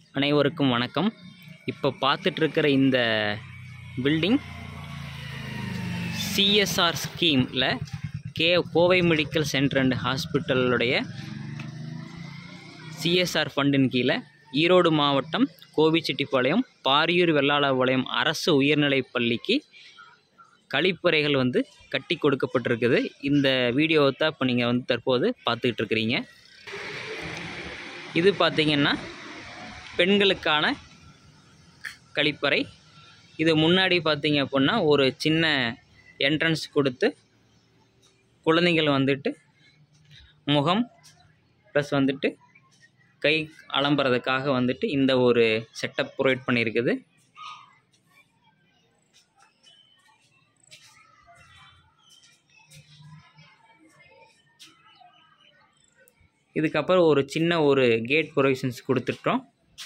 அனைவருக்கும் வணக்கம் இப்போ பார்த்துட்ருக்கிற இந்த பில்டிங் சிஎஸ்ஆர் ஸ்கீமில் கே கோவை மெடிக்கல் சென்டர் அண்ட் ஹாஸ்பிட்டலுடைய சிஎஸ்ஆர் ஃபண்டின் கீழே ஈரோடு மாவட்டம் கோபிச்செட்டிப்பாளையம் பாரியூர் வெள்ளாளபாளையம் அரசு உயர்நிலைப் பள்ளிக்கு கழிப்பறைகள் வந்து கட்டி கொடுக்கப்பட்டிருக்குது இந்த வீடியோவை தான் இப்போ நீங்கள் வந்து தற்போது பார்த்துக்கிட்டு இருக்கிறீங்க இது பார்த்திங்கன்னா பெண்களுக்கான கழிப்பறை இது முன்னாடி பார்த்தீங்க அப்படின்னா ஒரு சின்ன என்ட்ரன்ஸ் கொடுத்து குழந்தைகள் வந்துட்டு முகம் ப்ளஸ் வந்துட்டு கை அலம்புறதுக்காக வந்துட்டு இந்த ஒரு செட்டப் ப்ரொவைட் பண்ணியிருக்குது இதுக்கப்புறம் ஒரு சின்ன ஒரு கேட் ப்ரொவிஷன்ஸ் கொடுத்துட்டோம்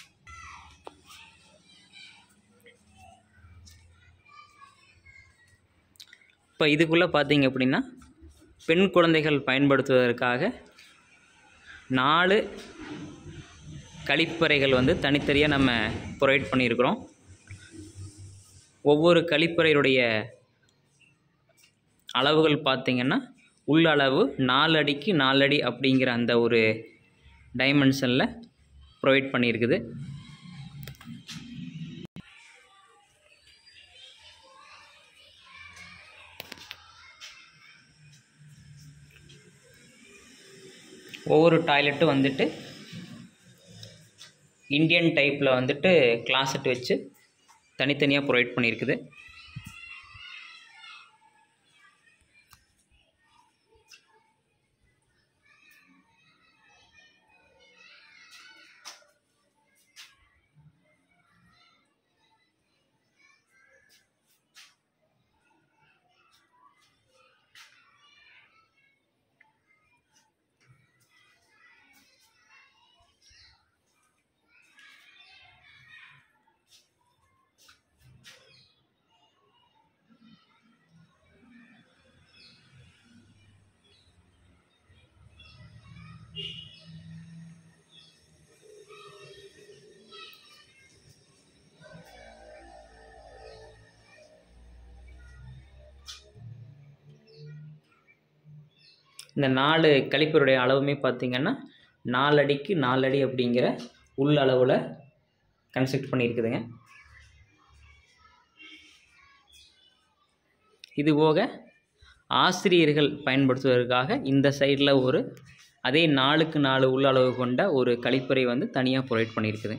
இப்போ இதுக்குள்ளே பார்த்தீங்க அப்படின்னா பெண் குழந்தைகள் பயன்படுத்துவதற்காக நாலு கழிப்பறைகள் வந்து தனித்தனியாக நம்ம ப்ரொவைட் பண்ணியிருக்கிறோம் ஒவ்வொரு கழிப்பறையுடைய அளவுகள் பார்த்திங்கன்னா உள்ளளவு நாலு அடிக்கு நாலு அடி அப்படிங்கிற அந்த ஒரு டைமென்ஷனில் ப்ரொவைட் பண்ணியிருக்குது ஒவ்வொரு டாய்லெட்டும் வந்துட்டு இந்தியன் டைப்பில் வந்துட்டு கிளாசட் வச்சு தனித்தனியாக ப்ரொவைட் பண்ணியிருக்குது இந்த நாலு கழிப்பருடைய அளவுமே பார்த்திங்கன்னா நாலு அடிக்கு நாலு அடி அப்படிங்கிற உள் அளவில் கன்ஸ்ட்ரக்ட் பண்ணியிருக்குதுங்க இது போக ஆசிரியர்கள் பயன்படுத்துவதற்காக இந்த சைடில் ஒரு அதே நாலுக்கு நாலு உள்ளளவு கொண்ட ஒரு கழிப்பறை வந்து தனியாக ப்ரொவைட் பண்ணியிருக்குது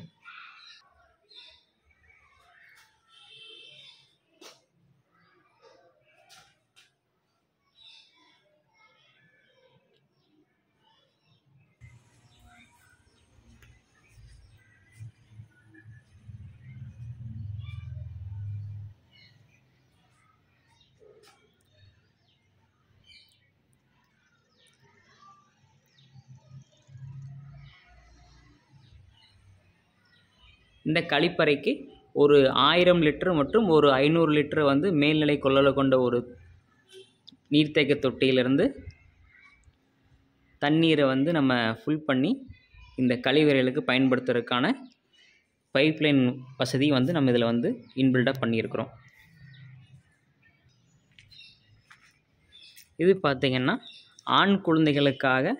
இந்த கழிப்பறைக்கு ஒரு ஆயிரம் லிட்டர் மற்றும் ஒரு ஐநூறு லிட்டர் வந்து மேல்நிலை கொள்ளளவு கொண்ட ஒரு நீர்த்தேக்க தொட்டியிலிருந்து தண்ணீரை வந்து நம்ம ஃபுல் பண்ணி இந்த கழிவறைகளுக்கு பயன்படுத்துறதுக்கான பைப்லைன் வசதி வந்து நம்ம இதில் வந்து இன்பில்டாக பண்ணியிருக்கிறோம் இது பார்த்திங்கன்னா ஆண் குழந்தைகளுக்காக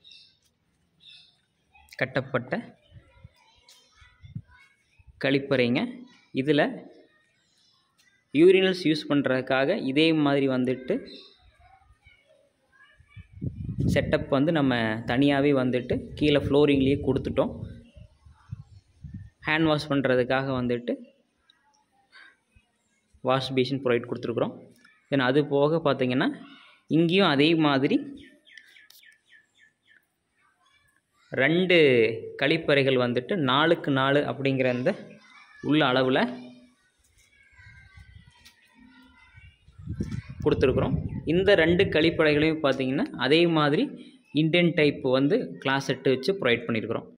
கட்டப்பட்ட கழிப்பறைங்க இதில் யூரினல்ஸ் யூஸ் பண்ணுறதுக்காக இதே மாதிரி வந்துட்டு செட்டப் வந்து நம்ம தனியாகவே வந்துட்டு கீழே ஃப்ளோரிங்லேயே கொடுத்துட்டோம் ஹேண்ட் வாஷ் பண்ணுறதுக்காக வந்துட்டு வாஷ் பேஷன் ப்ரொவைட் கொடுத்துருக்குறோம் தென் அது போக பார்த்திங்கன்னா இங்கேயும் அதே மாதிரி ரெண்டு கழிப்பறைகள் வந்துட்டு நாலுக்கு நாலு அப்படிங்கிற அந்த உள்ள அளவில் கொடுத்துருக்குறோம் இந்த ரெண்டு கழிப்பறைகளையும் பார்த்திங்கன்னா அதே மாதிரி இண்டியன் டைப் வந்து கிளாஸ் செட்டு வச்சு ப்ரொவைட் பண்ணியிருக்கிறோம்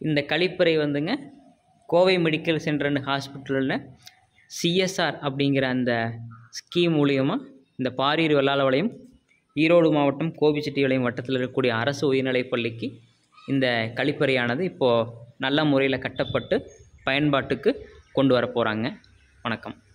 இந்த கழிப்பறை வந்துங்க கோவை மெடிக்கல் சென்டர் அண்ட் ஹாஸ்பிட்டலில் சிஎஸ்ஆர் அப்படிங்கிற அந்த ஸ்கீம் மூலியமாக இந்த பாரியூர் வெள்ளாளபாளையம் ஈரோடு மாவட்டம் கோபிச்செட்டிப்பாளையம் வட்டத்தில் இருக்கக்கூடிய அரசு உயர்நிலைப் பள்ளிக்கு இந்த கழிப்பறையானது இப்போது நல்ல முறையில் கட்டப்பட்டு பயன்பாட்டுக்கு கொண்டு வர போகிறாங்க வணக்கம்